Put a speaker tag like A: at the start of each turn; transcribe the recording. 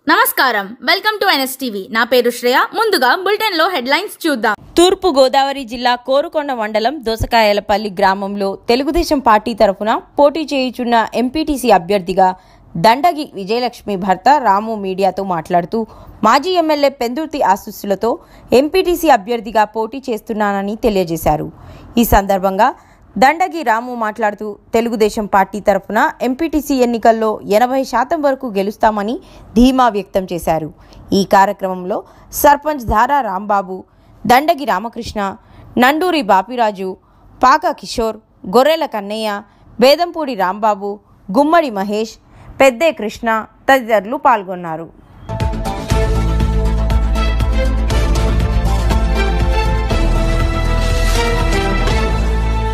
A: నమస్కారం welcome to NS TV నా పేరు శ్రేయ ముందుగా బులెటిన్ లో హెడ్లైన్స్ చూద్దాం
B: తూర్పు గోదావరి జిల్లా కోరుకొండ మండలం దోసకాయలపల్లి గ్రామంలో తెలుగుదేశం పార్టీ తరఫున పోటీ చేయుచున్న ఎంపీటీసీ అభ్యర్థిగా దండగి విజయలక్ష్మి భర్త రాము మీడియాతో మాట్లాడుతూ మాజీ ఎమ్మెల్యే పెందుర్తి ఆశీస్సులతో ఎంపీటీసీ అభ్యర్థిగా పోటీ చేస్తున్నానని తెలియజేశారు ఈ సందర్భంగా దండగి రాము మాట్లాడుతూ తెలుగుదేశం పార్టీ తరఫున ఎంపీటీసీ ఎన్నికల్లో ఎనభై శాతం వరకు గెలుస్తామని ధీమా వ్యక్తం చేశారు ఈ కార్యక్రమంలో సర్పంచ్ ధారా రాంబాబు దండగి రామకృష్ణ నండూరి బాపిరాజు పాక కిషోర్ గొర్రెల కన్నయ్య బేదంపూడి రాంబాబు గుమ్మడి మహేష్ పెద్దే కృష్ణ తదితరులు పాల్గొన్నారు